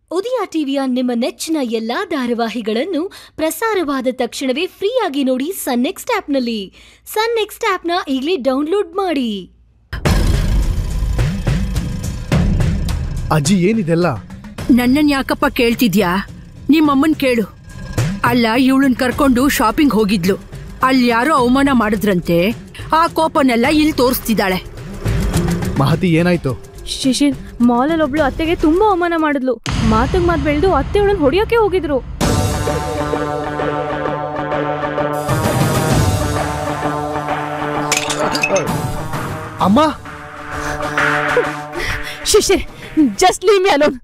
ಉದಯ ಟಿವಿಯ ನಿಮ್ಮ ನೆಚ್ಚಿನ ಎಲ್ಲಾ ಧಾರಾವಾಹಿಗಳನ್ನು ಪ್ರಸಾರವಾದ ತಕ್ಷಣವೇ ಫ್ರೀಯಾಗಿ ನೋಡಿ ಸನ್ ನೆಕ್ಸ್ಟ್ ಆಪ್ನಲ್ಲಿ ಸನ್ ನೆಕ್ಸ್ಟ್ ಆಪ್ನ ಈಗಲೇ ಡೌನ್ಲೋಡ್ ಮಾಡಿ ಅಜ್ಜಿ ಏನಿದೆಲ್ಲ ನನ್ನನ್ ಯಾಕಪ್ಪ ಕೇಳ್ತಿದ್ಯಾ ನಿಮ್ಮಮ್ಮನ್ ಕೇಳು ಅಲ್ಲ ಇವಳನ್ ಕರ್ಕೊಂಡು ಶಾಪಿಂಗ್ ಹೋಗಿದ್ಲು ಅಲ್ಲಿ ಯಾರೋ ಅವಮಾನ ಮಾಡಿದ್ರಂತೆ ಆ ಕೋಪನೆಲ್ಲ ಇಲ್ಲಿ ತೋರಿಸ್ತಿದ್ದಾಳೆ ಮಹತಿ ಏನಾಯ್ತು ಶಿಶಿರ್ ಮಾಲಲ್ಲಿ ಒಬ್ಳು ಅತ್ತೆಗೆ ತುಂಬಾ ಅವಮಾನ ಮಾಡಿದ್ಲು ಮಾತಗ್ ಮಾತ್ ಬೆಳೆದು ಅತ್ತೆ ಅವಳನ್ನ ಹೊಡಿಯೋಕೆ ಹೋಗಿದ್ರು ಅಮ್ಮ Shishir just leave me alone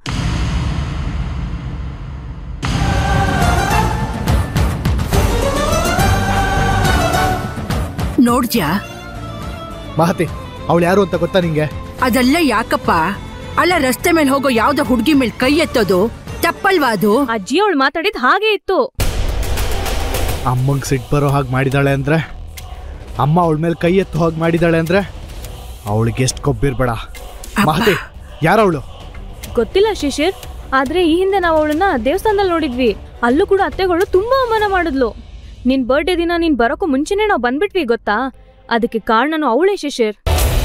ನೋಡ್ದ್ಯಾ ಮಹತಿ ಅವಳು ಯಾರು ಅಂತ ಗೊತ್ತಾ ನಿಂಗೆ ಅದೆಲ್ಲ ಯಾಕಪ್ಪ ಅಲ್ಲ ರಸ್ತೆ ಮೇಲೆ ಹೋಗೋ ಯಾವ್ದೋ ಹುಡ್ಗಿ ಮೇಲೆ ಕೈ ಎತ್ತೋದು ತಪ್ಪಲ್ವಾ ಅದು ಅಜ್ಜಿ ಅವಳು ಮಾತಾಡಿದ್ ಹಾಗೆ ಇತ್ತು ಅಮ್ಮಂಗೆ ಸಿಟ್ಟು ಬರೋ ಹಾಗೆ ಮಾಡಿದಾಳೆ ಅಂದ್ರೆ ಅಮ್ಮ ಅವಳ ಮೇಲೆ ಕೈ ಎತ್ತು ಹೋಗಿ ಮಾಡಿದಾಳೆ ಅಂದ್ರೆ ಅವಳಿಗೆ ಎಷ್ಟು ಕೊಬ್ಬಿರ್ಬೇಡ ಮಹತಿ ಯಾರವಳು ಗೊತ್ತಿಲ್ಲ ಶಿಶಿರ್ ಆದ್ರೆ ಈ ಹಿಂದೆ ನಾವು ಅವಳನ್ನ ದೇವಸ್ಥಾನದಲ್ಲಿ ನೋಡಿದ್ವಿ ಅಲ್ಲೂ ಕೂಡ ಅತ್ತೆಗಳು ತುಂಬಾ ಅವಮಾನ ಮಾಡಿದ್ಲು ನಿನ್ ಬರ್ಡೇ ದಿನ ನೀನ್ ಬರೋಕ್ಕೂ ಮುಂಚೆನೆ ನಾವು ಬಂದ್ಬಿಟ್ವಿ ಗೊತ್ತಾ ಅದಕ್ಕೆ ಕಾರಣನು ಅವಳೇ ಶಿಶಿರ್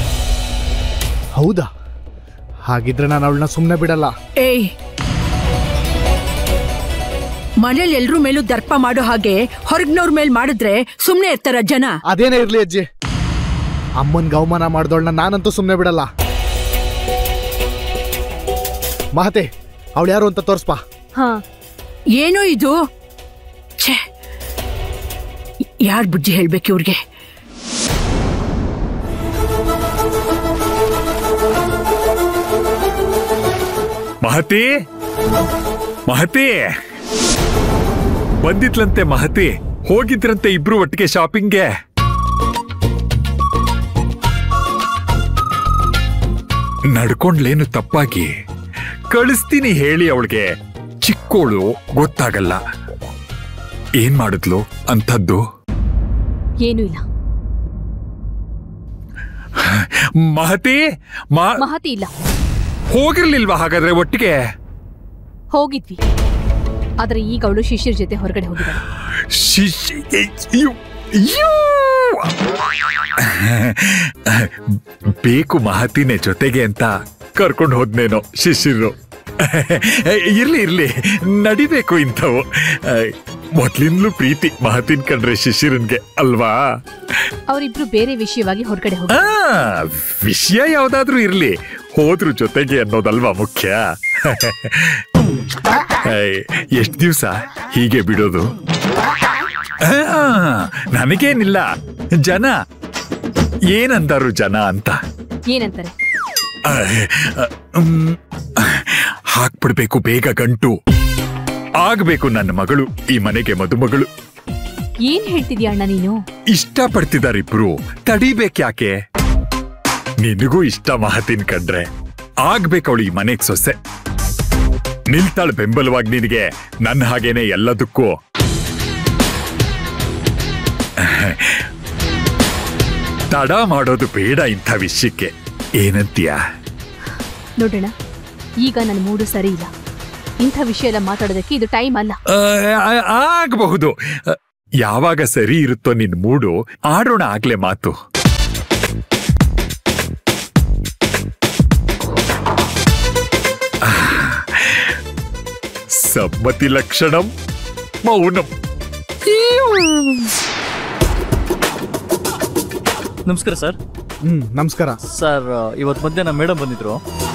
ಹೌದಾ ಹಾಗಿದ್ರೆ ನಾನು ಅವಳನ್ನ ಸುಮ್ಮನೆ ಬಿಡಲ್ಲ ಏಯ್ ಮನೇಲಿ ಎಲ್ರ ಮೇಲೂ ದರ್ಪ ಮಾಡೋ ಹಾಗೆ ಹೊರಗ್ನವ್ರ ಮೇಲ್ ಮಾಡಿದ್ರೆ ಸುಮ್ನೆ ಇರ್ತಾರ ಜನ ಅದೇನೇ ಇರ್ಲಿ ಅಜ್ಜಿ ಅಮ್ಮನ್ಗೆ ಅವಮಾನ ಮಾಡ್ದವಳನ್ನ ನಾನಂತೂ ಸುಮ್ಮನೆ ಬಿಡಲ್ಲ ಮಹತಿ ಅವಳು ಯಾರು ಅಂತ ತೋರ್ಸ್ಪಾ ಹಾ ಏನೋ ಇದು ಛೇ ಯಾರ್ ಬುದ್ಧಿ ಹೇಳ್ಬೇಕು ಇವ್ರಿಗೆ ಮಹತಿ ಮಹತಿ ಬಂದಿದ್ಲಂತೆ ಮಹತಿ ಹೋಗಿದ್ರಂತೆ ಇಬ್ರು ಒಟ್ಟಿಗೆ ಶಾಪಿಂಗ್ಗೆ ನಡ್ಕೊಂಡ್ಲೇನು ತಪ್ಪಾಗಿ ಕಳಿಸ್ತೀನಿ ಹೇಳಿ ಅವಳಿಗೆ ಚಿಕ್ಕೋಳು ಗೊತ್ತಾಗಲ್ಲ ಏನ್ ಮಾಡಿದ್ಲು ಅಂಥದ್ದು ಏನೂ ಇಲ್ಲ ಮಹತಿ ಮಾ ಮಹತಿ ಇಲ್ಲ ಹೋಗಿರ್ಲಿಲ್ವಾ ಹಾಗಾದ್ರೆ ಒಟ್ಟಿಗೆ ಹೋಗಿದ್ವಿ ಆದ್ರೆ ಈಗ ಅವಳು ಶಿಷ್ಯರ ಜೊತೆ ಹೊರಗಡೆ ಹೋಗಿದ್ದಾಳೆ ಶಿಶ್ ಅಯ್ಯೋ, ಅಯ್ಯೋ. ಬೇಕು ಮಹತಿನೇ ಜೊತೆಗೆ ಅಂತ ಕರ್ಕೊಂಡು ಹೋದ್ನೇನೋ ಶಿಶಿರು ಇರ್ಲಿ ಇರ್ಲಿ ನಡಿಬೇಕು ಇಂಥವು ಮೊದ್ಲಿಂದಲೂ ಪ್ರೀತಿ ಮಹತಿನ್ ಕಂಡ್ರೆ ಶಿಶಿರನ್ಗೆ ಅಲ್ವಾ ಅವರಿಬ್ರು ಬೇರೆ ವಿಷಯವಾಗಿ ಹೊರಗಡೆ ಹೋಗಿ ಆ ವಿಷಯ ಯಾವ್ದಾದ್ರೂ ಇರ್ಲಿ ಹೋದ್ರು ಜೊತೆಗೆ ಅನ್ನೋದಲ್ವಾ ಮುಖ್ಯ ಎಷ್ಟು ದಿವ್ಸ ಹೀಗೆ ಬಿಡೋದು ಆ, ನನಗೇನಿಲ್ಲ ಜನ ಏನಂದರು ಜನ ಅಂತ ಏನಂತಾರೆ ಆ, ಮ್, ಹಾಕ್ಬಿಡ್ಬೇಕು ಬೇಗ ಗಂಟು ಆಗ್ಬೇಕು ನನ್ನ ಮಗಳು ಈ ಮನೆಗೆ ಮದುಮಗಳು ಏನ್ ಹೇಳ್ತಿದ್ಯಾ ಅಣ್ಣ ನೀನು ಇಷ್ಟಪಡ್ತಿದಾರಿಬ್ರು ತಡಿಬೇಕ್ಯಾಕೆ ನಿನಗೂ ಇಷ್ಟ ಮಹತಿನ್ ಕಂಡ್ರೆ ಆಗ್ಬೇಕವಳು ಈ ಮನೆಗ್ ಸೊಸೆ ನಿಲ್ತಾಳ್ ಬೆಂಬಲವಾಗಿ ನಿನಗೆ ನನ್ನ ಹಾಗೇನೆ ಎಲ್ಲದಕ್ಕೂ ತಡ ಮಾಡೋದು ಬೇಡ ಇಂಥ ವಿಷಯಕ್ಕೆ ಏನಂತೀಯ ನೋಡೋಣ ಈಗ ನನ್ನ ಮೂಡು ಸರಿ ಇಲ್ಲ ಇಂಥ ವಿಷಯ ಎಲ್ಲ ಮಾತಾಡೋದಕ್ಕೆ ಇದು ಟೈಮ್ ಅಲ್ಲ ಆ, ಆ, ಆಗಬಹುದು ಆ, ಯಾವಾಗ ಸರಿ ಇರುತ್ತೋ ನಿನ್ ಮೂಡು ಆಡೋಣ ಆಗ್ಲೇ ಮಾತು ಆ, ಸಮ್ಮತಿ ಲಕ್ಷಣಂ ಮೌನಂ ನಮಸ್ಕಾರ ಸರ್ ಹ್ಮ್ ನಮಸ್ಕಾರ ಸರ್ ಇವತ್ತು ಮಧ್ಯಾಹ್ನ ಮೇಡಮ್ ಬಂದಿದ್ರು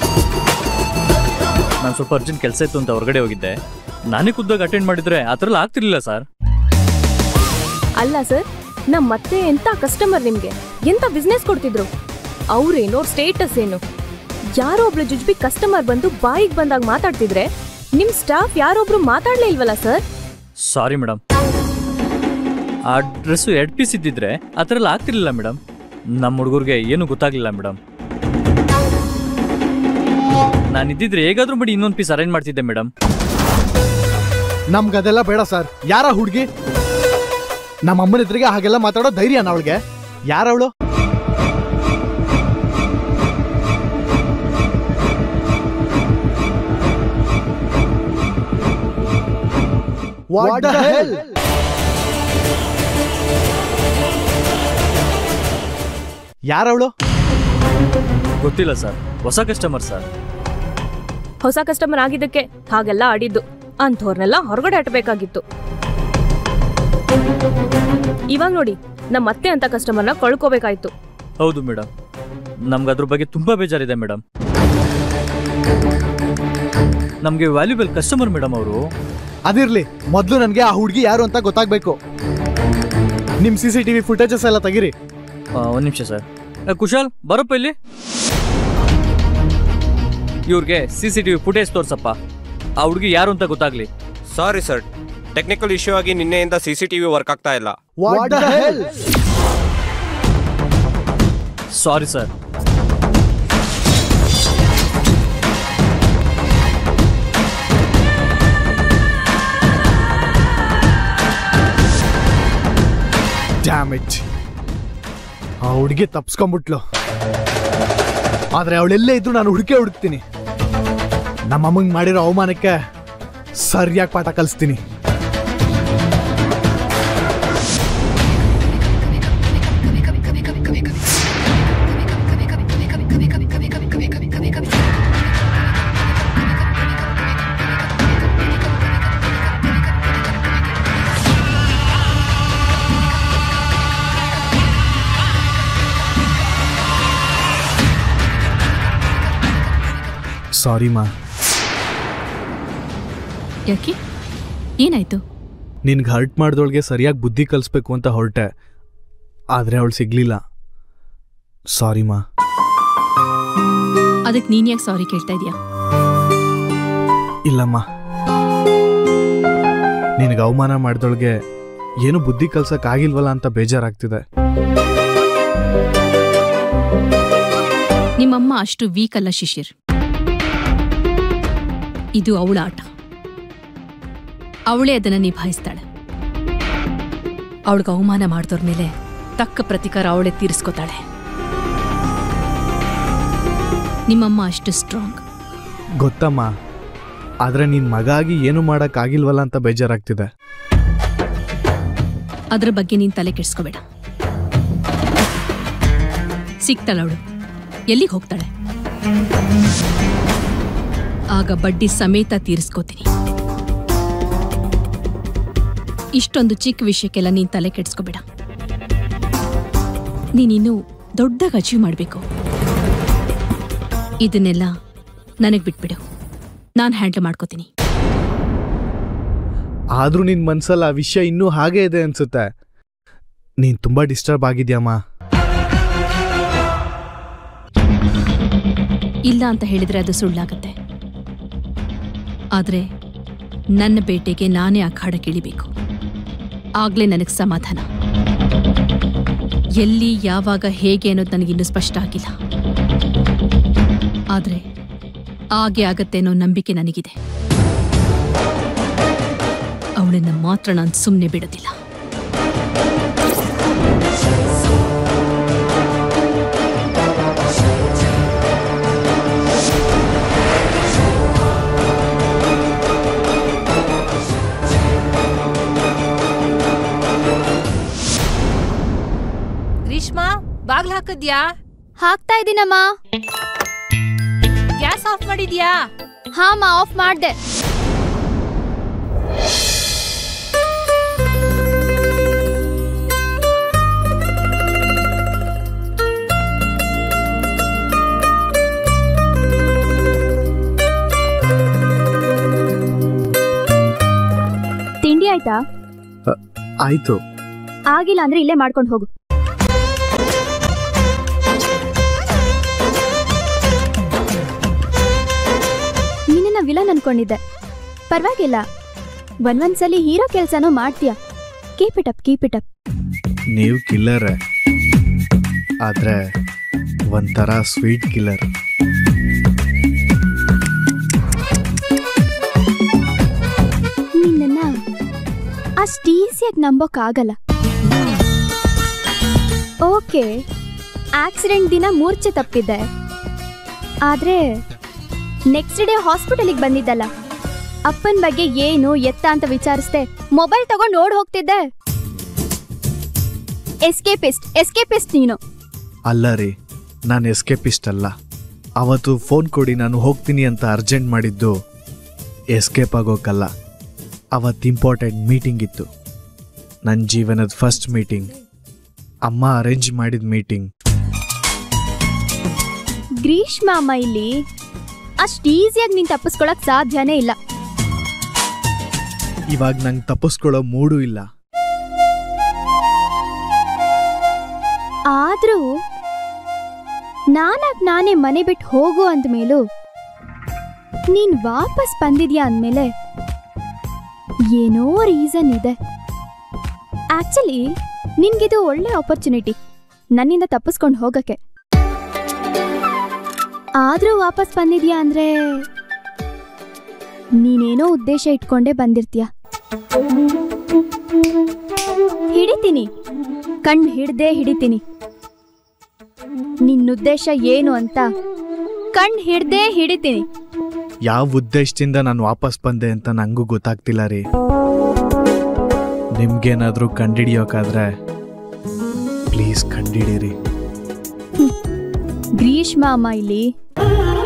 ನಾನು ಸ್ವಲ್ಪ ಅರ್ಜೆಂಟ್ ಕೆಲಸ ಇತ್ತು ಅಂತ ಹೊರಗಡೆ ಹೋಗಿದ್ದೆ ನಾನೇ ಖುದ್ದಾಗಿ ಅಟೆಂಡ್ ಮಾಡಿದ್ರೆ ಆ ಥರ ಎಲ್ಲ ಆಗ್ತಿರ್ಲಿಲ್ಲ ಸರ್ ಅಲ್ಲ ಸರ್ ನಮ್ ಮತ್ತೆ ಎಂತ ಕಸ್ಟಮರ್ ನಿಮ್ಗೆ ಎಂತ ಬಿಸ್ನೆಸ್ ಕೊಡ್ತಿದ್ರು ಅವ್ರೇನು ಅವ್ರ ಸ್ಟೇಟಸ್ ಏನು ಯಾರೋ ಒಬ್ಳು ಜುಜ್ಬಿ ಕಸ್ಟಮರ್ ಬಂದು ಬಾಯಿಗೆ ಬಂದಾಗ ಮಾತಾಡ್ತಿದ್ರೆ ನಿಮ್ ಸ್ಟಾಫ್ ಯಾರೊಬ್ರು ಮಾತಾಡ್ಲೇ ಇಲ್ವಲ್ಲ ಸರ್ ಸಾರಿ ಮೇಡಮ್ ಆ ಡ್ರೆಸ್ಸು ಎರಡು ಪೀಸ್ ಇದ್ದಿದ್ರೆ ಆ ಥರ ಎಲ್ಲ ಆಗ್ತಿರ್ಲಿಲ್ಲ ಮೇಡಮ್ ನಮ್ಮ ಹುಡುಗರಿಗೆ ಏನೂ ಗೊತ್ತಾಗ್ಲಿಲ್ಲ ಮೇಡಮ್ ನಾನು ಇದ್ದಿದ್ರೆ ಹೇಗಾದ್ರೂ ಮಾಡಿ ಇನ್ನೊಂದು ಪೀಸ್ ಅರೇಂಜ್ ಮಾಡ್ತಿದ್ದೆ ಮೇಡಮ್ ನಮ್ಗದೆಲ್ಲ ಬೇಡ ಸರ್ ಯಾರ ಹುಡುಗಿ ನಮ್ಮ ಅಮ್ಮನ ಎದುರಿಗೆ ಹಾಗೆಲ್ಲ ಮಾತಾಡೋ ಧೈರ್ಯನ ಅವಳಿಗೆ ಯಾರವಳು ವಾಟ್ ದ ಹೆಲ್ ಯಾರವಳು ಗೊತ್ತಿಲ್ಲ ಸರ್ ಹೊಸ ಕಸ್ಟಮರ್ ಸರ್ ಹೊಸ ಕಸ್ಟಮರ್ ಆಗಿದ್ದಕ್ಕೆ ಹಾಗೆಲ್ಲ ಆಡಿದ್ದು ಅಂಥವ್ರನ್ನೆಲ್ಲ ಹೊರಗಡೆ ಅಟ್ಬೇಕಾಗಿತ್ತು ಇವಾಗ ನೋಡಿ ನಮ್ಮ ಅತ್ತೆ ಅಂತ ಕಸ್ಟಮರ್ನ ಕಳ್ಕೋಬೇಕಾಯ್ತು ಹೌದು ಮೇಡಮ್ ನಮ್ಗೆ ಅದ್ರ ಬಗ್ಗೆ ತುಂಬಾ ಬೇಜಾರಿದೆ ಮೇಡಮ್ ನಮಗೆ ವ್ಯಾಲ್ಯೂಬಲ್ ಕಸ್ಟಮರ್ ಮೇಡಮ್ ಅವರು ಅದಿರ್ಲಿ ಮೊದಲು ನನಗೆ ಆ ಹುಡುಗಿ ಯಾರು ಅಂತ ಗೊತ್ತಾಗ್ಬೇಕು ನಿಮ್ ಸಿ ಸಿ ಟಿವಿ ಫುಟೇಜಸ್ ಎಲ್ಲ ತೆಗಿರಿ ಒಂದು ನಿಮಿಷ ಸರ್ ಏ, ಕುಶಾಲ್ ಬರಪ್ಪ ಇಲ್ಲಿ ಇವ್ರಿಗೆ C C T V footage ತೋರ್ಸಪ್ಪ ಆ ಹುಡುಗಿ ಯಾರು ಅಂತ ಗೊತ್ತಾಗ್ಲಿ ಸಾರಿ ಸರ್ ಟೆಕ್ನಿಕಲ್ ಇಶ್ಯೂ ಆಗಿ ನಿನ್ನೆಯಿಂದ C C T V work ಆಗ್ತಾ ಇಲ್ಲ what the hell sorry sir damn it ಆ ಹುಡುಗಿ ತಪ್ಸ್ಕೊಂಬಿಟ್ಲು ಆದ್ರೆ ಅವಳೆಲ್ಲೇ ಇದ್ರು ನಾನು ಹುಡುಕೆ ಹುಡುಕ್ತೀನಿ ನಮ್ಮಮ್ಮಂಗ್ ಮಾಡಿರೋ ಅವಮಾನಕ್ಕೆ ಸರಿಯಾಗಿ ಪಾಠ ಕಲಿಸ್ತೀನಿ ಸಾರಿ ಮಾ ಯಾಕೆ ಏನಾಯ್ತು ನಿನ್ಗೆ ಹರ್ಟ್ ಮಾಡ್ದೊಳಗೆ ಸರಿಯಾಗಿ ಬುದ್ಧಿ ಕಲಿಸ್ಬೇಕು ಅಂತ ಹೊರಟೆ ಆದರೆ ಅವಳು ಸಿಗ್ಲಿಲ್ಲ ಸಾರಿ ಮಾ ಅದಕ್ಕೆ ನೀನ್ ಯಾಕೆ ಸಾರಿ ಕೇಳ್ತಾ ಇದೀಯಾ ಇಲ್ಲಮ್ಮ ನಿನಗೆ ಅವಮಾನ ಮಾಡ್ದೊಳಗೆ ಏನು ಬುದ್ಧಿ ಕಲ್ಸಕ್ಕಾಗಿಲ್ವಲ್ಲ ಅಂತ ಬೇಜಾರಾಗ್ತಿದೆ ನಿಮ್ಮಮ್ಮ ಅಷ್ಟು ವೀಕ್ ಅಲ್ಲ ಶಿಶಿರ್ ಇದು ಅವಳ ಆಟ ಅವಳೇ ಅದನ್ನ ನಿಭಾಯಿಸ್ತಾಳೆ ಅವಳಿಗೆ ಅವಮಾನ ಮಾಡಿದವ್ರ ಮೇಲೆ ತಕ್ಕ ಪ್ರತಿಕಾರ ಅವಳೇ ತೀರಿಸ್ಕೋತಾಳೆ ನಿಮ್ಮಮ್ಮ ಅಷ್ಟು ಸ್ಟ್ರಾಂಗ್ ಗೊತ್ತಮ್ಮ ಆದರೆ ನಿನ್ನ ಮಗ ಆಗಿ ಏನು ಮಾಡೋಕ್ಕಾಗಿಲ್ವಲ್ಲ ಅಂತ ಬೇಜಾರಾಗ್ತಿದೆ ಅದ್ರ ಬಗ್ಗೆ ನೀನ್ ತಲೆ ಕೆಡಿಸ್ಕೋಬೇಡ ಸಿಗ್ತಾಳ ಅವಳು ಎಲ್ಲಿಗೆ ಹೋಗ್ತಾಳೆ ಆಗ ಬಡ್ಡಿ ಸಮೇತ ತೀರಿಸ್ಕೋತೀನಿ ಇಷ್ಟೊಂದು ಚಿಕ್ಕ ವಿಷಯಕ್ಕೆಲ್ಲ ನೀನ್ ತಲೆ ಕೆಡಿಸ್ಕೋಬೇಡ ನೀನಿನ್ನೂ ದೊಡ್ಡದಾಗಿ ಅಚೀವ್ ಮಾಡಬೇಕು ಇದನ್ನೆಲ್ಲ ನನಗೆ ಬಿಟ್ಬಿಡು ನಾನು ಹ್ಯಾಂಡಲ್ ಮಾಡ್ಕೋತೀನಿ ಆದರೂ ನಿನ್ನ ಮನ್ಸಲ್ಲಿ ಆ ವಿಷಯ ಇನ್ನೂ ಹಾಗೇ ಇದೆ ಅನ್ಸುತ್ತೆ ನೀನು ತುಂಬ ಡಿಸ್ಟರ್ಬ್ ಆಗಿದ್ಯಮ್ಮ ಇಲ್ಲ ಅಂತ ಹೇಳಿದ್ರೆ ಅದು ಸುಳ್ಳಾಗತ್ತೆ ಆದ್ರೆ ನನ್ನ ಬೇಟೆಗೆ ನಾನೇ ಅಖಾಡಕ್ಕಿಳಿಬೇಕು ಆಗ್ಲೇ ನನಗೆ ಸಮಾಧಾನ ಎಲ್ಲಿ ಯಾವಾಗ ಹೇಗೆ ಅನ್ನೋದು ನನಗಿನ್ನೂ ಸ್ಪಷ್ಟ ಆಗಿಲ್ಲ ಆದ್ರೆ ಹಾಗೆ ಆಗತ್ತೆ ಅನ್ನೋ ನಂಬಿಕೆ ನನಗಿದೆ ಅವಳನ್ನ ಮಾತ್ರ ನಾನು ಸುಮ್ಮನೆ ಬಿಡೋದಿಲ್ಲ ಗ್ರೀಷ್ಮಾ ಬಾಗ್ಲ ಹಾಕದ್ಯಾ ಹಾಕ್ತಾ ಇದೀನಮ್ಮ ಗ್ಯಾಸ್ ಆಫ್ ಮಾಡಿದ್ಯಾ ಹಾಮ ಆಫ್ ಮಾಡ್ದೆ ತಿಂಡಿ ಆಯ್ತಾ ಆಯಿತು ಆಗಿಲ್ಲ ಅಂದ್ರೆ ಇಲ್ಲೇ ಮಾಡ್ಕೊಂಡು ಹೋಗು ನಿನ್ನ ವಿಲನ್ ಅನ್ಕೊಂಡಿದ್ದೆ ಪರವಾಗಿಲ್ಲ ಒಂದೊಂದ್ಸಲಿ ಹೀರೋ ಕೆಲ್ಸನೂ ಮಾಡ್ತೀಯ keep it up keep it up ನೀವು ಕಿಲ್ಲರೇ ಆದರೆ ಒಂಥರ ಸ್ವೀಟ್ ಕಿಲ್ಲರ್ ನಿನ್ನ ಅಷ್ಟು ಈಸಿಯಾಗಿ ನಂಬೋಕ್ಕಾಗಲ್ಲ ಓಕೆ ಆಕ್ಸಿಡೆಂಟ್ ದಿನ ಮೂರ್ಛೆ ತಪ್ಪಿದ್ದೆ ಆದ್ರೆ ನೆಕ್ಸ್ಟ್ ಡೇ ಹಾಸ್ಪಿಟಲಿಗೆ ಬಂದಿದ್ದಲ್ಲ ಅಪ್ಪನ ಬಗ್ಗೆ ಏನು ಎತ್ತ ಅಂತ ವಿಚಾರಿಸ್ದೆ ಮೊಬೈಲ್ ತಗೊಂಡು ಓಡ್ ಹೋಗ್ತಿದ್ದೆ ಎಸ್ಕೇಪಿಸ್ಟ್ ಎಸ್ಕೇಪಿಸ್ಟ್ ನೀನು ಅಲ್ಲ ರೀ ನಾನು ಎಸ್ಕೇಪಿಸ್ಟ್ ಅಲ್ಲ ಅವತ್ತು ಫೋನ್ ಕೊಡಿ ನಾನು ಹೋಗ್ತೀನಿ ಅಂತ ಅರ್ಜೆಂಟ್ ಮಾಡಿದ್ದು ಎಸ್ಕೇಪ್ ಆಗೋಕ್ಕಲ್ಲ ಅವತ್ತು ಇಂಪಾರ್ಟೆಂಟ್ ಮೀಟಿಂಗ್ ಇತ್ತು ನನ್ನ ಜೀವನದ ಫಸ್ಟ್ ಮೀಟಿಂಗ್ ಅಮ್ಮ ಅರೇಂಜ್ ಮಾಡಿದ ಮೀಟಿಂಗ್ ಗ್ರೀಷ್ಮ ಅಮ್ಮ ಇಲ್ಲಿ ಅಷ್ಟು ಈಸಿಯಾಗಿ ನೀನು ತಪ್ಪಿಸ್ಕೊಳಕ್ ಸಾಧ್ಯನೇ ಇಲ್ಲ ಇವಾಗ ನಂಗೆ ತಪ್ಪಿಸ್ಕೊಳ್ಳೋ ಮೂಡೂ ಇಲ್ಲ ಆದ್ರೂ ನಾನಾಗ್ ನಾನೇ ಮನೆ ಬಿಟ್ಟು ಹೋಗು ಅಂದ್ಮೇಲೂ ನೀನ್ ವಾಪಸ್ ಬಂದಿದ್ಯಾ ಅಂದ್ಮೇಲೆ ಏನೋ ರೀಸನ್ ಇದೆ ಆಕ್ಚುಲಿ ನಿನ್ಗಿದು ಒಳ್ಳೆ ಆಪರ್ಚುನಿಟಿ ನನ್ನಿಂದ ತಪ್ಪಿಸ್ಕೊಂಡು ಹೋಗಕ್ಕೆ ಆದ್ರೂ ವಾಪಸ್ ಬಂದಿದ್ಯಾ ಅಂದ್ರೆ ನೀನೇನೋ ಉದ್ದೇಶ ಇಟ್ಕೊಂಡೇ ಬಂದಿರ್ತೀಯ ಹಿಡಿತೀನಿ ಕಣ್ಣು ಹಿಡ್ದೇ ಹಿಡಿತೀನಿ ನಿನ್ನ ಉದ್ದೇಶ ಏನು ಅಂತ ಕಣ್ಣು ಹಿಡ್ದೇ ಹಿಡಿತೀನಿ ಯಾವ ಉದ್ದೇಶದಿಂದ ನಾನು ವಾಪಸ್ ಬಂದೆ ಅಂತ ನಂಗೂ ಗೊತ್ತಾಗ್ತಿಲ್ಲ ರೀ ನಿಮ್ಗೇನಾದ್ರೂ ಕಂಡಿಡಿಯೋಕಾದ್ರೆ ಪ್ಲೀಸ್ ಕಂಡಿಡೀರಿ ಗ್ರೀಷ್ಮ ಅಮ್ಮ ಇಲ್ಲಿ